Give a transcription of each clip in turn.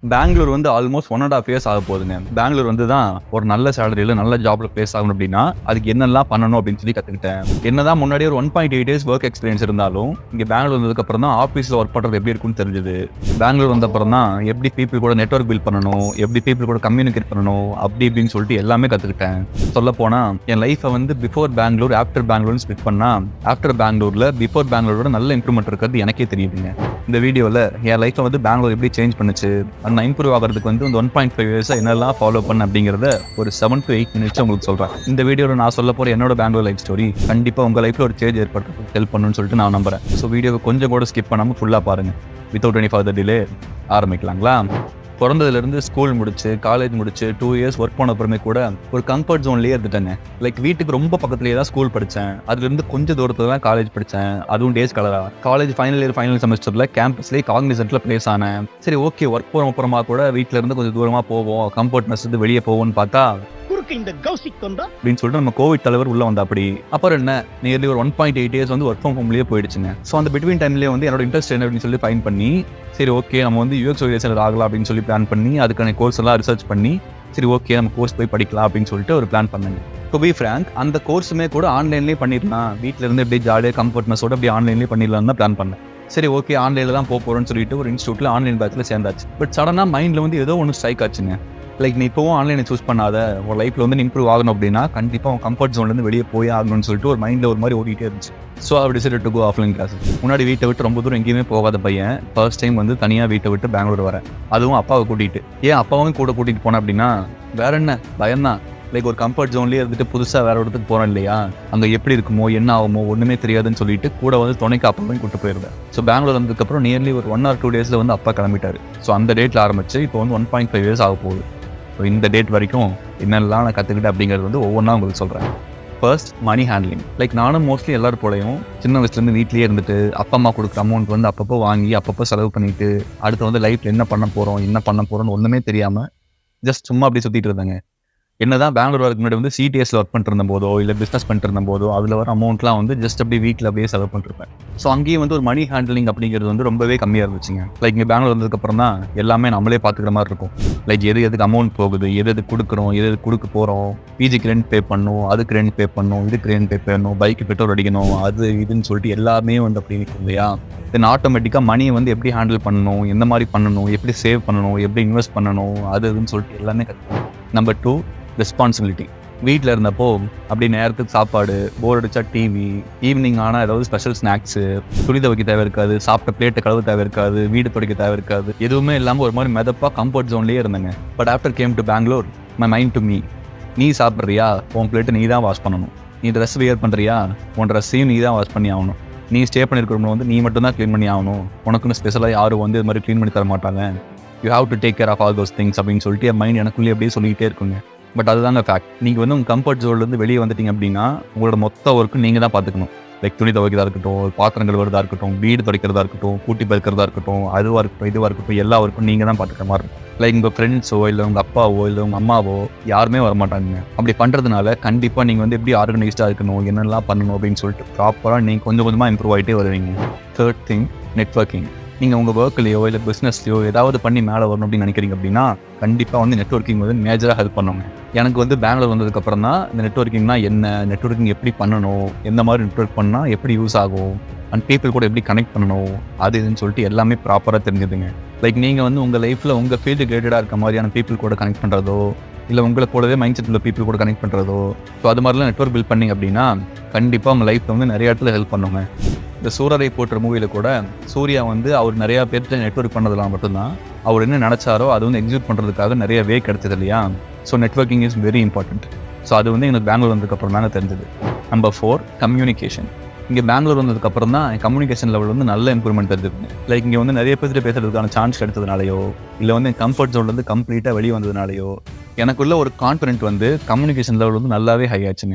பெங்களூர் வந்து almost one and half years ஆக போகுதுங்க பெங்களூர் வந்து தான் ஒரு நல்ல சேலரியில் நல்ல ஜாப்ல பிளேஸ் ஆகணும் அப்படின்னா அதுக்கு என்னெல்லாம் பண்ணணும் அப்படின்னு சொல்லி கற்றுக்கிட்டேன் என்னதான் முன்னாடி ஒரு one point eight years work experience இருந்தாலும் இங்கே பெங்களூர் வந்ததுக்கப்புறம் தான் ஆஃபீஸில் ஒர்க் பண்ணுறது எப்படி இருக்குன்னு தெரிஞ்சது பெங்களூர் வந்தப்புறம் தான் எப்படி பீப்புள் கூட நெட்ஒர்க் பில்ட் பண்ணணும் எப்படி பீப்புள் கூட கம்யூனிகேட் பண்ணணும் அப்படி இப்படின்னு சொல்லிட்டு எல்லாமே கற்றுக்கிட்டேன் சொல்ல போனால் என் லைஃப்பை வந்து பிஃபோர் பெங்களூர் ஆஃப்டர் பெங்களூர்னு ஸ்பிட் பண்ணா ஆஃப்டர் பெங்களூரில் பிஃபோர் பெங்களூரோட நல்ல இம்ப்ரூவ்மெண்ட் இருக்கிறது எனக்கே தெரியுதுங்க இந்த வீடியோவில் என் லைஃப்பை வந்து பெங்களூர் எப்படி சேஞ்ச் பண்ணுச்சு நான் இம்ப்ரூவ் ஆகிறதுக்கு வந்து இந்த ஒன் பாயிண்ட் ஃபைவ் இயர்ஸாக என்னெல்லாம் ஃபாலோ பண்ண அப்படிங்கிறத ஒரு செவன் டு எயிட் மினிட்ஸ் உங்களுக்கு சொல்கிறேன் இந்த வீடியோவில் நான் சொல்ல போகிற என்னோட பெங்களூர் லைஃப் ஸ்டோரி கண்டிப்பாக உங்கள் லைஃப்பில் ஒரு சேஞ்ச் ஏற்படுறதுக்கு ஹெல்ப் பண்ணணும்னு சொல்லிட்டு நான் நம்புறேன் ஸோ வீடியோவை கொஞ்சம் கூட ஸ்கிப் பண்ணாமல் ஃபுல்லாக பாருங்கள் வித்தவுட் எனி ஃபர்தர் டிலே ஆரம்பிக்கலாங்களா பிறந்ததுலேருந்து ஸ்கூல் முடிச்சு காலேஜ் முடிச்சு டூ இயர்ஸ் ஒர்க் பண்ண அப்புறமே கூட ஒரு கம்ஃபர்ட் ஜோன்லேயே இருந்துட்டேங்க லைக் வீட்டுக்கு ரொம்ப பக்கத்துலேயே தான் ஸ்கூல் படித்தேன் அதுலேருந்து கொஞ்சம் தூரத்தில் தான் காலேஜ் படித்தேன் அதுவும் டேஸ் கலரா காலேஜ் ஃபைனல் இயர் ஃபைனல் செமஸ்டரில் கேம்பஸ்லேயே காக்னிசென்ட்டில் ப்ளேஸ் ஆனேன் சரி ஓகே ஒர்க் போகிற அப்புறமா கூட வீட்டில் இருந்து கொஞ்சம் தூரமாக போவோம் கம்ஃபர்ட்னஸ் வந்து வெளியே போவோம்னு பார்த்தா குறுக்கு இந்த கௌசிக் தொண்டா அப்படின்னு சொல்லிட்டு நம்ம கோவிட் தலைவர் உள்ள வந்த அப்படி அப்புறம் என்ன நியர்லி ஒரு ஒன் பாயிண்ட் எயிட் இயர்ஸ் வந்து ஒர்க் ஃப்ரம் ஹோம்லேயே போயிடுச்சுங்க ஸோ அந்த பிட்வீன் டைம்லேயே வந்து என்னோட இன்ட்ரெஸ்ட் என்ன அப்படின்னு சொல்லி ஃபைன் பண்ணி சரி ஓகே நம்ம வந்து யூஎக்ஸ் ஓரியேஷன் ஆகலாம் அப்படின்னு சொல்லி பிளான் பண்ணி அதுக்கான கோர்ஸ் எல்லாம் ரிசர்ச் பண்ணி சரி ஓகே நம்ம கோர்ஸ் போய் படிக்கலாம் அப்படின்னு சொல்லிட்டு ஒரு பிளான் பண்ணேங்க டு பி ஃப்ரேங்க் அந்த கோர்ஸுமே கூட ஆன்லைன்லேயே பண்ணிடலாம் வீட்டில் இருந்து அப்படியே ஜாலியாக கம்ஃபர்ட்னஸோட அப்படியே ஆன்லைன்லேயே பண்ணிடலாம் தான் பிளான் பண்ணேன் சரி ஓகே ஆன்லைனில் தான் போக போகிறோம்னு சொல்லிட்டு ஒரு இன்ஸ்டியூட்டில் ஆன்லைன் பேட்சில் சேர்ந்தாச்சு பட் சடனாக மைண்டில் வந்து ஏதோ ஒன்று ஸ்ட்ரைக் ஆச்சுங்க லைக் நீ இப்போவும் ஆன்லைனை சூஸ் பண்ணாத உன் லைஃப்பில் வந்து இம்ப்ரூவ் ஆகணும் அப்படின்னா கண்டிப்பாக உன் கம்ஃபர்ட் ஜோன்லேருந்து வெளியே போய் ஆகணும்னு சொல்லிட்டு ஒரு மைண்டில் ஒரு மாதிரி ஓடிட்டே இருந்துச்சு ஸோ அவர் decide to go offline classes முன்னாடி வீட்டை விட்டு ரொம்ப தூரம் எங்கேயுமே போகாத பையன் ஃபர்ஸ்ட் டைம் வந்து தனியாக வீட்டை விட்டு பெங்களூர் வரேன் அதுவும் அப்பாவை கூட்டிகிட்டு ஏன் அப்பாவும் கூட கூட்டிகிட்டு போனேன் அப்படின்னா வேற என்ன பயம்தான் லைக் ஒரு கம்ஃபர்ட் ஜோன்லேயே இருந்துட்டு புதுசாக வேற ஒரு இடத்துக்கு போகிறோம் இல்லையா அங்கே எப்படி இருக்குமோ என்ன ஆகுமோ ஒன்றுமே தெரியாதுன்னு சொல்லிட்டு கூட வந்து துணைக்கு அப்பாவையும் கூட்டு போயிருந்தேன் ஸோ பெங்களூர் வந்ததுக்கப்புறம் நியர்லி ஒரு ஒன் ஆர் டூ டேஸில் வந்து அப்பா கிளம்பிட்டாரு ஸோ அந்த டேட்டில் ஆரம்பிச்சு இப்போ வந்து ஒன் பாயிண்ட் ஃபைவ் இயர்ஸ் ஆக போகுது ஸோ இந்த டேட் வரைக்கும் என்னெல்லாம் நான் கற்றுக்கிட்டேன் அப்படிங்கிறது வந்து ஒவ்வொன்றா உங்களுக்கு சொல்கிறேன் ஃபர்ஸ்ட் மணி ஹேண்ட்லிங் லைக் நானும் மோஸ்ட்லி எல்லாரும் போலையும் சின்ன வயசுலேருந்து வீட்லேயே இருந்துட்டு அப்பா அம்மா கொடுக்குற அமௌண்ட் வந்து அப்பப்போ வாங்கி அப்பப்போ செலவு பண்ணிட்டு அடுத்து வந்து லைஃப்பில் என்ன பண்ண போகிறோம் என்ன பண்ண போகிறோம்னு ஒன்றுமே தெரியாமல் ஜஸ்ட் சும்மா அப்படி சுற்றிட்டு இருந்தாங்க என்னதான் பெங்களூர் வரதுக்கு முன்னாடி வந்து சிடிஎஸ்ல ஒர்க் பண்ணிட்டு இருந்த போதோ இல்லை பிஸ்னஸ் பண்ணிட்டு இருந்த போதோ அதில் வர அமௌண்ட்லாம் வந்து ஜஸ்ட் அப்படியே வீட்டில் அப்படியே செலவு பண்ணிருப்பேன் ஸோ அங்கேயும் வந்து ஒரு மணி ஹேண்ட்லிங் அப்படிங்கிறது வந்து ரொம்பவே கம்மியாக இருந்துச்சுங்க லைக் இங்கே பெங்களூர் வந்ததுக்கப்புறம் தான் எல்லாமே நம்மளே பார்த்துக்கிற மாதிரி இருக்கும் லைக் எது எதுக்கு அமௌண்ட் போகுது எது எது கொடுக்குறோம் எது எது கொடுக்க போகிறோம் பிஜிக்கு ரெண்ட் பே பண்ணணும் அதுக்கு ரெண்ட் பே பண்ணணும் இதுக்கு ரெண்ட் பே பண்ணணும் பைக்கு பெட்ரோல் அடிக்கணும் அது இதுன்னு சொல்லிட்டு எல்லாமே வந்து அப்படி இருக்கும் இல்லையா தென் ஆட்டோமேட்டிக்காக மணியை வந்து எப்படி ஹேண்டில் பண்ணணும் எந்த மாதிரி பண்ணணும் எப்படி சேவ் பண்ணணும் எப்படி இன்வெஸ்ட் பண்ணணும் அது இதுன்னு சொல்லிட்டு எல்லாமே கற்றுக்கணும் நம்பர் டூ ரெஸ்பான்சிபிலிட்டி வீட்டில் இருந்தப்போ அப்படி நேரத்துக்கு சாப்பாடு போர் அடிச்சா டிவி ஈவினிங் ஆனால் ஏதாவது ஸ்பெஷல் ஸ்நாக்ஸு துணி துவைக்க தேவை இருக்காது சாப்பிட்ட பிளேட்டை கழுவ தேவை இருக்காது வீடு துடைக்க தேவை இருக்காது எதுவுமே இல்லாமல் ஒரு மாதிரி மெதப்பாக கம்ஃபர்ட் ஜோன்லேயே இருந்தேங்க but after came to Bangalore my mind to me நீ சாப்பிட்றியா உன் பிளேட்டை நீ தான் வாஷ் பண்ணணும் நீ ட்ரெஸ் வியர் பண்ணுறியா உன் ட்ரெஸ்ஸையும் நீ தான் வாஷ் பண்ணி ஆகணும் நீ ஸ்டே பண்ணியிருக்கிற room வந்து நீ மட்டும் தான் க்ளீன் பண்ணி ஆகணும் உனக்குன்னு ஸ்பெஷலாக யாரும் வந்து இது மாதிரி க்ளீன் பண்ணி தர மாட்டாங்க you have to take care of all those things அப்படின்னு சொல்லிட்டு என் மைண்ட் எனக்குள்ளேயே அப்படியே சொல்லிக்கிட்டே இருக்குங்க பட் அதுதாங்க ஃபேக்ட் நீங்கள் வந்து உங்கள் கம்ஃபர்ட் ஜோன்லேருந்து வெளியே வந்துட்டீங்க அப்படின்னா உங்களோட மொத்த ஒர்க்கும் நீங்கள் தான் பார்த்துக்கணும் லைக் துணி துவைக்கிறதா இருக்கட்டும் பாத்திரம் கழுவுறதா இருக்கட்டும் வீடு துடைக்கிறதா இருக்கட்டும் கூட்டி பெருக்கிறதா இருக்கட்டும் அதுவாக இருக்கட்டும் இதுவாக இருக்கட்டும் எல்லா ஒர்க்கும் நீங்கள் தான் பார்த்துக்கிற மாதிரி இருக்கும் லைக் உங்கள் ஃப்ரெண்ட்ஸோ இல்லை உங்கள் அப்பாவோ இல்லை உங்கள் அம்மாவோ யாருமே வர மாட்டாங்க அப்படி பண்ணுறதுனால கண்டிப்பாக நீங்கள் வந்து எப்படி ஆர்கனைஸ்டாக இருக்கணும் என்னெல்லாம் பண்ணணும் அப்படின்னு சொல்லிட்டு ப்ராப்பராக நீங்கள் கொஞ்சம் கொஞ்சமாக இம்ப்ரூவ் ஆகிட்டே வருவீங்க தேர்ட் திங் நெட்ஒர்க்கிங் நீங்கள் உங்கள் ஒர்க்லையோ இல்லை பிஸ்னஸ்லையோ ஏதாவது பண்ணி மேலே வரணும் அப்படின்னு நினைக்கிறீங்க அப்படின்னா கண்டிப்பாக வந்து நெட்ஒர்க்கிங் வந்து மேஜராக ஹெல்ப் பண்ணுங்க எனக்கு வந்து பெங்களூர் வந்ததுக்கப்புறம் தான் இந்த நெட்ஒர்க்கிங்னா என்ன நெட்ஒர்க்கிங் எப்படி பண்ணணும் எந்த மாதிரி நெட்ஒர்க் பண்ணால் எப்படி யூஸ் ஆகும் அண்ட் பீப்புள் கூட எப்படி கனெக்ட் பண்ணணும் அது இதுன்னு சொல்லிட்டு எல்லாமே ப்ராப்பராக தெரிஞ்சுதுங்க லைக் நீங்கள் வந்து உங்கள் லைஃப்பில் உங்கள் ஃபீல்டு ரிலேட்டடாக இருக்க மாதிரியான பீப்புள் கூட கனெக்ட் பண்ணுறதோ இல்லை உங்களை கூடவே மைண்ட் செட் உள்ள பீப்புள் கூட கனெக்ட் பண்ணுறதோ ஸோ அது மாதிரிலாம் நெட்ஒர்க் பில்ட் பண்ணிங்க அப்படின்னா கண்டிப்பாக உங்கள் லைஃப்பில் வந்து நிறைய இடத்துல ஹெல்ப் பண்ணுங்க இந்த சூரரை போட்டுற மூவியில் கூட சூர்யா வந்து அவர் நிறையா பேர்கிட்ட நெட்ஒர்க் பண்ணதெல்லாம் மட்டும்தான் அவர் என்ன நினச்சாரோ அது வந்து எக்ஸிக்யூட் பண்ணுறதுக்காக நிறைய வே கிடைச்சது இல்லையா so networking is very important so அது வந்து எனக்கு பெங்களூர் வந்ததுக்கப்புறம் தாங்க தெரிஞ்சது நம்பர் ஃபோர் கம்யூனிகேஷன் இங்கே பெங்களூர் வந்ததுக்கப்புறம் தான் கம்யூனிகேஷன் லெவல் வந்து நல்ல இம்ப்ரூவ்மெண்ட் தெரிஞ்சுது லைக் இங்கே வந்து நிறைய பேர்கிட்ட பேசுறதுக்கான சான்ஸ் கிடைச்சதுனாலையோ இல்லை வந்து கம்ஃபர்ட் ஜோன்லேருந்து கம்ப்ளீட்டாக வெளியே வந்ததுனாலையோ எனக்குள்ள ஒரு கான்ஃபிடென்ட் வந்து கம்யூனிகேஷன் லெவல் வந்து நல்லாவே ஹை ஆச்சுங்க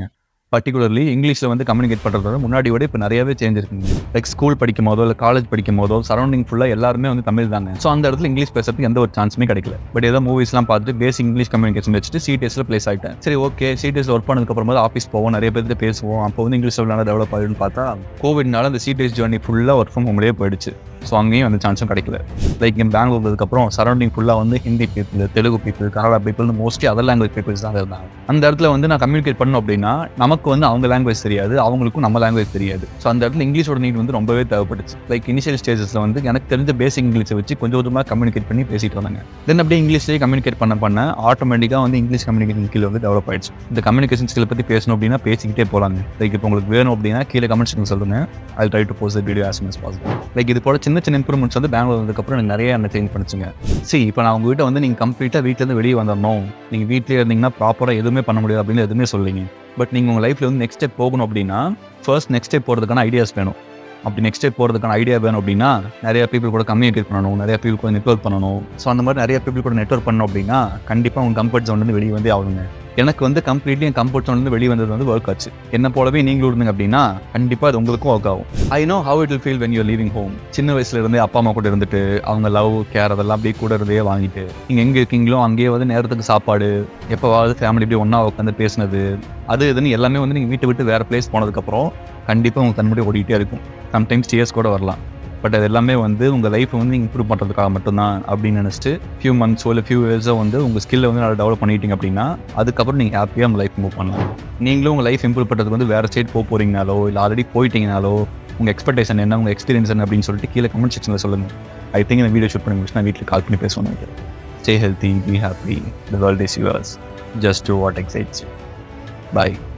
பர்டிகுலர்லி இங்கிலீஷில் வந்து கம்யூனிகேட் பண்ணுறதோட முன்னாடி விட இப்போ நிறையவே சேஞ்ச் இருக்குங்க லைக் ஸ்கூல் படிக்கும் போதோ இல்லை காலேஜ் படிக்கும் போதோ சரௌண்டிங் ஃபுல்லாக எல்லாருமே வந்து தமிழ் தாங்க ஸோ அந்த இடத்துல இங்கிலீஷ் பேசுறதுக்கு எந்த ஒரு சான்ஸுமே கிடைக்கல பட் ஏதோ மூவிஸ்லாம் பார்த்துட்டு பேசிக் இங்கிலீஷ் கம்யூனிகேஷன் வச்சுட்டு சிடிஎஸ்ல பிளேஸ் ஆகிட்டேன் சரி ஓகே சிடிஎஸ்ல ஒர்க் பண்ணதுக்கு அப்புறமா ஆஃபீஸ் போவோம் நிறைய பேர்கிட்ட பேசுவோம் அப்போ வந்து இங்கிலீஷ் நல்லா டெவலப் ஆகிடுன்னு பார்த்தா கோவிட்னால அந்த சிடிஎஸ் ஜேர்னி ஃபுல்லாக ஒர்க் ஃப்ரம் ஹோம்லேயே போயிடுச்சு ஸோ அங்கேயும் அந்த சான்ஸும் கிடைக்கல லைக் இங்கே பெங்களூர் வந்ததுக்கப்புறம் சரௌண்டிங் ஃபுல்லாக வந்து Hindi people Telugu people Kannada people mostly other language peoples தான் இருந்தாங்க அந்த இடத்துல வந்து நான் கம்யூனிகேட் பண்ணோம் அப்படின்னா நமக்கு வந்து அவங்க லாங்குவேஜ் தெரியாது அவங்களுக்கும் நம்ம லாங்குவேஜ் தெரியாது ஸோ அந்த இடத்துல இங்கிலீஷோட நீட் வந்து ரொம்பவே தேவைப்பட்டுச்சு லைக் இனிஷியல் ஸ்டேஜஸில் வந்து எனக்கு தெரிஞ்ச பேசிக் இங்கிலீஷை வச்சு கொஞ்சம் கொஞ்சமாக கம்யூனிகேட் பண்ணி பேசிட்டு வந்தாங்க தென் அப்படியே இங்கிலீஷ்லேயே கம்யூனிகேட் பண்ண பண்ண ஆட்டோமேட்டிக்காக வந்து இங்கிலீஷ் கம்யூனிகேஷன் ஸ்கில் வந்து டெவலப் ஆயிடுச்சு இந்த கம்யூனிகேஷன் ஸ்கில் பற்றி பேசணும் அப்படின்னா பேசிக்கிட்டே போகலாங்க லைக் இப்போ உங்களுக்கு வேணும் அப்படின்னா கீழே கமெண்ட் செக்ஷன் சொல்லுங்க I try to post video as as possible like இது போல சின்ன சின்ன இம்ப்ரூவ்மெண்ட்ஸ் வந்து பெங்களூர் வந்ததுக்கப்புறம் எனக்கு நிறைய என்ன சேஞ்ச் பண்ணுச்சுங்க சரி இப்போ நான் உங்ககிட்ட வந்து நீங்கள் கம்ப்ளீட்டாக வீட்டிலேருந்து வெளியே வந்துடணும் நீங்கள் வீட்டிலே இருந்தீங்கன்னா ப்ராப்பராக எதுவுமே பண்ண முடியாது அப்படின்னு எதுவுமே சொல்லிங்க பட் நீங்கள் உங்கள் லைஃப்பில் வந்து நெக்ஸ்ட் ஸ்டெப் போகணும் அப்படின்னா ஃபர்ஸ்ட் நெக்ஸ்ட் ஸ்டெப் போகிறதுக்கான ஐடியாஸ் வேணும் அப்படி நெக்ஸ்ட் ஸ்டெப் போகிறதுக்கான ஐடியா வேணும் அப்படின்னா நிறைய பீப்புள் கூட கம்யூனிகேட் பண்ணணும் நிறைய பீப்புள் கூட நெட்ஒர்க் பண்ணணும் ஸோ அந்த மாதிரி நிறைய பீப்புள் கூட நெட்ஒர்க் பண்ணணும் அப்படின்னா கண்டிப்பாக உங்கள் கம்ஃபர்ட் ஜோன்லேருந்து வெளியே வந்தே ஆகணுங்க எனக்கு வந்து கம்ப்ளீட்லி என் கம்ஃபர்ட் ஜோன்லேருந்து வெளியே வந்தது வந்து ஒர்க் ஆச்சு என்ன போலவே நீங்களும் இருந்தீங்க அப்படின்னா கண்டிப்பாக அது உங்களுக்கும் ஒர்க் ஆகும் I know how it will feel when your leaving home சின்ன வயசுல இருந்தே அப்பா அம்மா கூட இருந்துட்டு அவங்க லவ் கேர் அதெல்லாம் அப்படியே கூட இருந்தே வாங்கிட்டு நீங்கள் எங்கே இருக்கீங்களோ அங்கேயே வந்து நேரத்துக்கு சாப்பாடு எப்போவாவது ஃபேமிலி இப்படி ஒன்றா உட்காந்து பேசினது அது இதுன்னு எல்லாமே வந்து நீங்கள் வீட்டை விட்டு வேறு பிளேஸ் போனதுக்கப்புறம் கண்டிப்பாக உங்கள் கண்முடி ஓடிக்கிட்டே இருக்கும் சம்டைம்ஸ் டியர்ஸ் கூட வரலாம் பட் அது எல்லாமே வந்து உங்கள் லைஃப்பை வந்து நீங்கள் இம்ப்ரூவ் பண்ணுறதுக்காக மட்டும்தான் அப்படின்னு நினச்சிட்டு ஃபியூ மந்த்ஸோ இல்லை ஃபியூ இயர்ஸோ வந்து உங்கள் ஸ்கில்லை வந்து நல்லா டெவலப் பண்ணிட்டீங்க அப்படின்னா அதுக்கப்புறம் நீங்கள் ஹாப்பியாக உங்கள் லைஃப் மூவ் பண்ணலாம் நீங்களும் உங்கள் லைஃப் இம்ப்ரூவ் பண்ணுறதுக்கு வந்து வேறு ஸ்டேட் போக போகிறீங்கனாலோ இல்லை ஆல்ரெடி போயிட்டீங்கனாலோ உங்கள் எக்ஸ்பெக்டேஷன் என்ன உங்கள் எக்ஸ்பீரியன்ஸ் என்ன அப்படின்னு சொல்லிட்டு கீழே கமெண்ட் செக்ஷனில் சொல்லுங்கள் ஐ திங்க் இந்த வீடியோ ஷூட் பண்ணி முடிச்சு நான் வீட்டில் கால் பண்ணி பேசுவேன் நினைக்கிறேன் stay healthy be happy the world is yours just do what excites bye